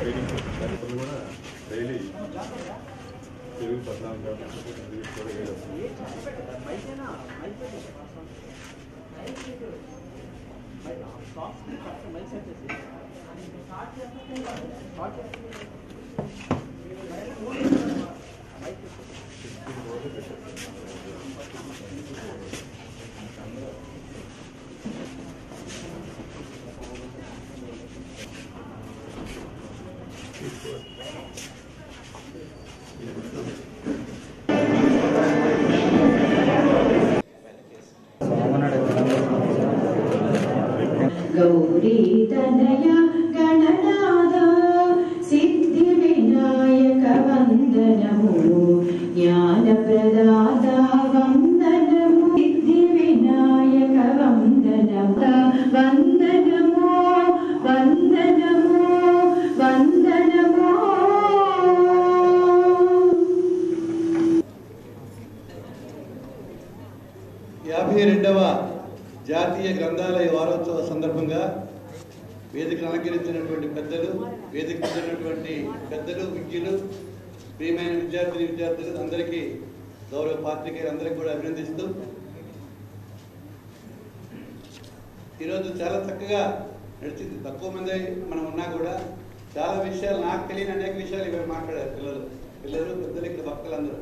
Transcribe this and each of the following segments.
Training కార్యక్రమం కూడా daily Telugu పద్నాలుగు కాబట్టి ఇంగ్లీష్ కూడా వేరే వస్తుంది గౌరీ తనయ గణనాథ సిద్ధి వినాయక వందనము జ్ఞాన ప్రదాత వందనము సిద్ధి వినాయక వందనము వందనము వందనము వందనము యాభై రెండవ జాతీయ గ్రంథాలయ వారోత్సవ సందర్భంగా వేదికను అలంకరించినటువంటి పెద్దలు వేదిక మీద ఉన్నటువంటి పెద్దలు విజ్ఞులు ప్రియమైన విద్యార్థిని విద్యార్థులు అందరికీ గౌరవ పాత్రికేయులు అందరికీ కూడా అభినందిస్తూ ఈరోజు చాలా చక్కగా నడిచింది తక్కువ మంది మనం ఉన్నా కూడా చాలా విషయాలు నాకు తెలియని అనేక విషయాలు ఇవాళ మాట్లాడారు పిల్లలు పిల్లలు పెద్దలు ఇక్కడ భక్తులందరూ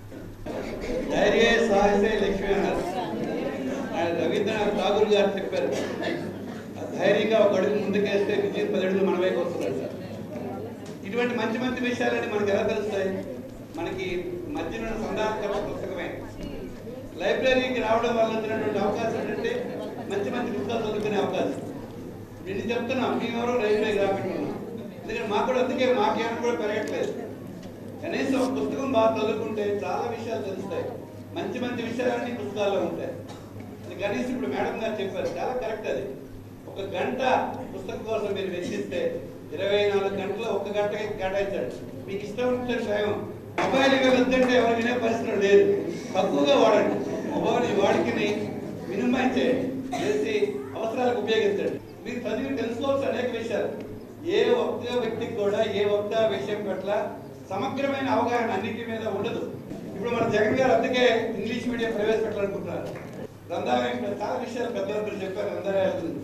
ధైర్య సాహసే లక్ష్మి అన్నారు ఆయన రవీంద్రనాథ్ ఠాగూర్ గారు చెప్పారు ఆ ధైర్యంగా ఒక అడుగు ముందుకేస్తే విజయం పది అడుగులు మన వైపు వస్తున్నాడు సార్ ఇటువంటి మంచి మంచి విషయాలని మనకి ఎలా తెలుస్తాయి మనకి మధ్యన సందాకర్త పుస్తకమే లైబ్రరీకి రావడం వల్ల వచ్చినటువంటి అవకాశం ఏంటంటే మంచి మంచి పుస్తకాలు చదువుకునే అవకాశం నేను చెప్తున్నాం మేమెవరో లైబ్రరీకి రాబట్టున్నాం ఎందుకంటే మాకు కూడా అందుకే మా జ్ఞానం కూడా పెరగట్లేదు కనీసం ఒక పుస్తకం బాగా చదువుకుంటే చాలా విషయాలు తెలుస్తాయి మంచి మంచి విషయాలన్నీ పుస్తకాల్లో ఉంటాయి అది కనీసం ఇప్పుడు మేడం గారు చెప్పారు చాలా కరెక్ట్ అది ఒక గంట పుస్తకం కోసం మీరు వెచ్చిస్తే ఇరవై నాలుగు గంటలు ఒక గంటకి కేటాయించాడు మీకు ఇష్టం ఉంటే టైం మొబైల్ ఇక వద్దంటే ఎవరు వినే పరిస్థితి లేదు తక్కువగా వాడండి మొబైల్ వాడికిని మినిమైజ్ చేయండి చేసి అవసరాలకు ఉపయోగించండి మీరు చదివి తెలుసుకోవాల్సిన అనేక విషయాలు ఏ ఒక్క వ్యక్తికి కూడా ఏ ఒక్క విషయం పట్ల సమగ్రమైన అవగాహన అన్నిటి మీద ఉండదు ఇప్పుడు మన జగన్ గారు అందుకే ఇంగ్లీష్ మీడియం ప్రవేశపెట్టాలనుకుంటున్నారు గ్రంథాలయం మీద చాలా విషయాలు పెద్దలందరూ చెప్పారు గ్రంథాలయాల గురించి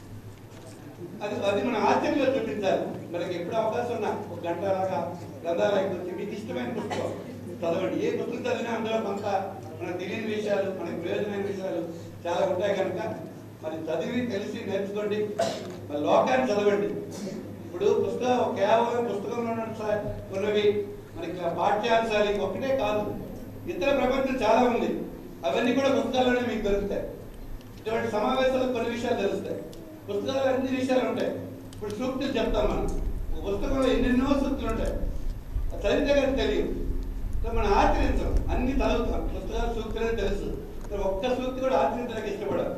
అది అది మన ఆచరణలో చూపించాలి మనకి ఎప్పుడు అవకాశం ఉన్నా ఒక గంట లాగా గ్రంథాలయం గురించి మీకు ఇష్టమైన పుస్తకం చదవండి ఏ పుస్తకం చదివినా అందులో కొంత మనకు తెలియని విషయాలు మనకు ప్రయోజనమైన విషయాలు చాలా ఉంటాయి కనుక మరి చదివి తెలిసి నేర్చుకోండి మరి లోకాన్ని చదవండి ఇప్పుడు పుస్తకం కేవలం పుస్తకంలో ఉన్న స- ఉన్నవి మనకి ఆ పాఠ్యాంశాలు ఇవి ఒకటే కాదు ఇతర ప్రపంచం చాలా ఉంది అవన్నీ కూడా పుస్తకాల్లోనే మీకు దొరుకుతాయి ఇటువంటి సమావేశాలు కొన్ని విషయాలు తెలుస్తాయి పుస్తకాలు అన్ని విషయాలు ఉంటాయి ఇప్పుడు సూక్తులు చెప్తాం మనం ఒక పుస్తకంలో ఎన్నెన్నో సూక్తులు ఉంటాయి అది చదివితే కానీ తెలియదు సో మనం ఆచరించాం అన్ని చదువుతాం పుస్తకాలు సూక్తులని తెలుసు సో ఒక్క సూక్తి కూడా ఆచరించడానికి ఇష్టపడాలి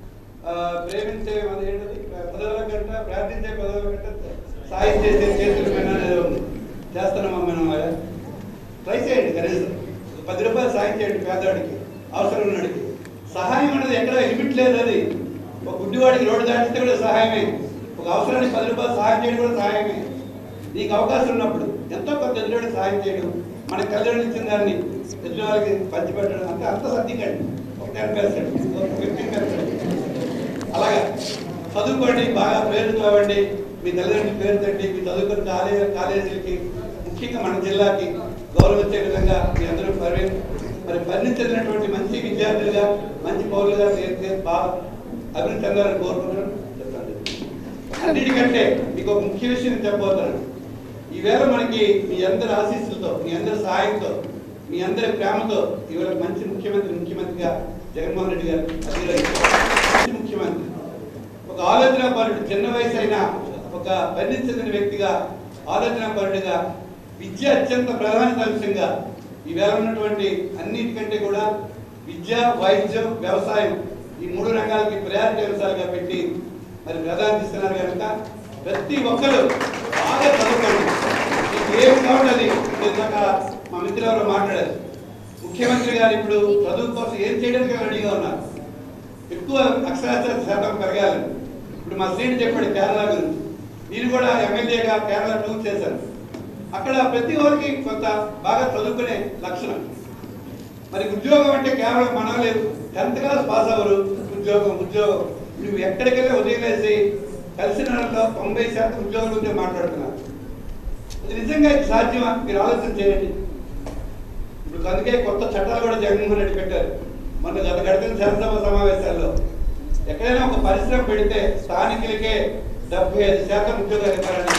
ఆ, ప్రేమించే మన ఏంటది పదవుల గంట ప్రార్థించే పదవుల గంట సాయం చేసే చేతుల పైన అనేది ఉంది చేస్తున్నామా మనం అలాగా ట్రై చేయండి కనీసం ఒక పది రూపాయలు సాయం చేయండి పేదవాడికి అవసరం ఉన్నడికి సహాయం అనేది ఎక్కడ లిమిట్ లేదు అది ఒక గుడ్డివాడికి రోడ్డు దాటిస్తే కూడా సహాయమే ఒక అవసరానికి పది రూపాయలు సహాయం చేయడం కూడా సహాయమే నీకు అవకాశం ఉన్నప్పుడు ఎంతో కొంత ఎదురువాడికి సహాయం చేయడం మన కళ్యాణం ఇచ్చిన దాన్ని ఎదురు వాళ్ళకి పంచిపెట్టడం అంటే అంత సర్దికండి ఒక టెన్ పర్సెంట్ ఒక ఫిఫ్టీన్ పర్సెంట్ అలాగా చదువుకోండి బాగా పేరు అవ్వండి మీ తల్లిదండ్రుల పేరు తండి మీ చదువుకున్న కాలేజీ కాలేజీలకి ముఖ్యంగా మన జిల్లాకి గౌరవం వచ్చే విధంగా మీ అందరూ పరి మరి పరిణించినటువంటి మంచి విద్యార్థులుగా మంచి పౌరులుగా నేర్చే బాగా అభివృద్ధి చెందాలని కోరుకుంటున్నాను చెప్తాను అన్నిటికంటే మీకు ఒక ముఖ్య విషయం చెప్పబోతున్నాను ఈవేళ మనకి మీ అందరి ఆశీస్సులతో మీ అందరి సహాయంతో మీ అందరి ప్రేమతో ఈవేళ మంచి ముఖ్యమంత్రి ముఖ్యమంత్రిగా జగన్మోహన్ రెడ్డి గారు అధిరోహించారు. మంచి ముఖ్యమంత్రి ఒక ఆలోచన పరుడు చిన్న వయసు అయినా ఒక పరిణితి చెందిన వ్యక్తిగా ఆలోచన పరుడుగా విద్య అత్యంత ప్రధాన అంశంగా ఈవేళ ఉన్నటువంటి అన్నిటికంటే కూడా విద్య వైద్యం వ్యవసాయం ఈ మూడు రంగాలకి ప్రయారిటీ అంశాలుగా పెట్టి మరి ప్రాధాన్యత ఇస్తున్నారు కనుక ప్రతి ఒక్కరు బాగా చదువుకోండి మీకు ఏం కావాలి ఇందాక మా మిత్రులు ఎవరో మాట్లాడారు ముఖ్యమంత్రి గారు ఇప్పుడు చదువు కోసం ఏం చేయడానికి రెడీగా ఉన్నారు ఎక్కువ అక్షరాస్యత శాతం పెరగాలి ఇప్పుడు మా శ్రీని చెప్పాడు కేరళ గురించి నేను కూడా ఎమ్మెల్యేగా కేరళ టూర్ చేశాను అక్కడ ప్రతి ఒక్కరికి కొంత బాగా చదువుకునే లక్షణం మరి ఉద్యోగం అంటే కేవలం మనం లేదు టెన్త్ క్లాస్ పాస్ అవ్వరు ఉద్యోగం ఉద్యోగం నువ్వు ఎక్కడికెళ్ళి ఉదయం వేసి కలిసిన వాళ్ళలో తొంభై శాతం ఉద్యోగుల గురించి మాట్లాడుతున్నారు అది నిజంగా ఇది సాధ్యమా మీరు ఆలోచన చేయండి ఇప్పుడు అందుకే కొత్త చట్టాలు కూడా జగన్మోహన్ రెడ్డి పెట్టారు మొన్న గత గడిచిన శాసనసభ సమావేశాల్లో ఎక్కడైనా ఒక పరిశ్రమ పెడితే స్థానికులకే డెబ్బై ఐదు శాతం ఉద్యోగాలు ఇవ్వాలని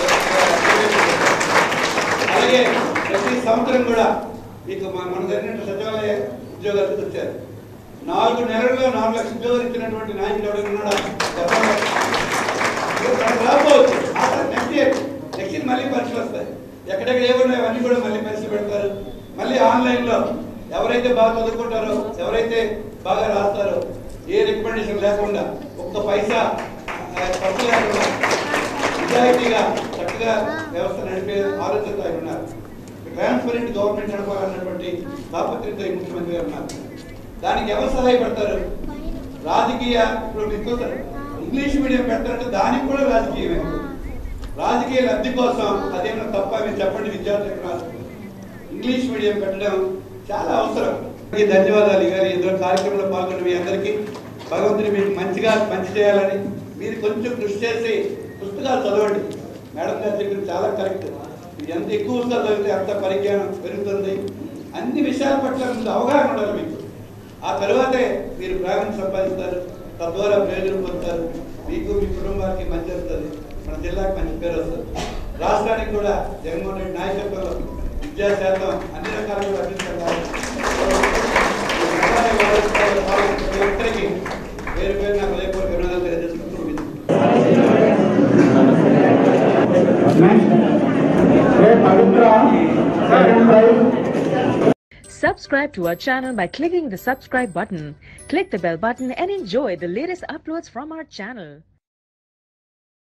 అలాగే ప్రతి సంవత్సరం కూడా మీకు మన- మన జరిగిన సచివాలయ ఉద్యోగాలు వచ్చారు నాలుగు నెలల్లో నాలుగు లక్షల ఉద్యోగాలు ఇచ్చినటువంటి నాయకుడు ఎవరైనా ఉన్నాడా గతంలో? ఇప్పుడు రాబోవచ్చు నెక్స్ట్ ఇయర్ నెక్స్ట్ ఇయర్ మళ్ళీ పరీక్షలు వస్తాయి ఎక్కడెక్కడ ఏమున్నాయో అవన్నీ కూడా మళ్ళీ పరీక్షలు పెడతారు మళ్ళీ ఆన్లైన్ లో ఎవరైతే బాగా చదువుకుంటారో ఎవరైతే బాగా రాస్తారో ఏ రికమెండేషన్ లేకుండా ఒక్క పైసా ఆ, ఖర్చు లేకుండా నిజాయితీగా చక్కగా వ్యవస్థ నడిపే ఆలోచనతో ఆయన ఉన్నారు ట్రాన్స్పరెంట్ గవర్నమెంట్ నడపాలన్నటువంటి తాపత్రయంతో ఈ ముఖ్యమంత్రి గారు ఉన్నారు దానికి ఎవరు సహాయపడతారు రాజకీయ ఇప్పుడు మీకు ఇంగ్లీష్ మీడియం పెడతారంటే దానికి కూడా రాజకీయమే రాజకీయ లబ్ధి కోసం అదేమైనా తప్ప మీరు చెప్పండి విద్యార్థులకు రాదు ఇంగ్లీష్ మీడియం పెట్టడం చాలా అవసరం ఈ ధన్యవాదాలు గారి ఇద్దరు కార్యక్రమంలో పాల్గొన్న మీ అందరికీ భగవంతుని మీకు మంచిగా మంచి చేయాలని మీరు కొంచెం కృషి చేసి పుస్తకాలు చదవండి మేడం గారు చెప్పిన చాలా కరెక్ట్ మీరు ఎంత ఎక్కువ పుస్తకాలు చదివితే అంత పరిజ్ఞానం పెరుగుతుంది అన్ని విషయాల పట్ల ముందు అవగాహన ఉండాలి మీకు ఆ తర్వాతే మీరు ప్రాణం సంపాదిస్తారు తద్వారా ప్రయోజనం పొందుతారు మీకు మీ కుటుంబానికి మంచి వస్తుంది మన జిల్లాకి మంచి పేరు వస్తుంది రాష్ట్రానికి కూడా జగన్మోహన్ రెడ్డి నాయకత్వంలో విద్యా శాతం అన్ని రకాలుగా అభివృద్ధి ఒక్కరికి పేరు పేరు నాకు లేకపోతే వినోదాలు తెలియజేసుకుంటూ Subscribe to our channel by clicking the subscribe button. Click the bell button and enjoy the latest uploads from our channel.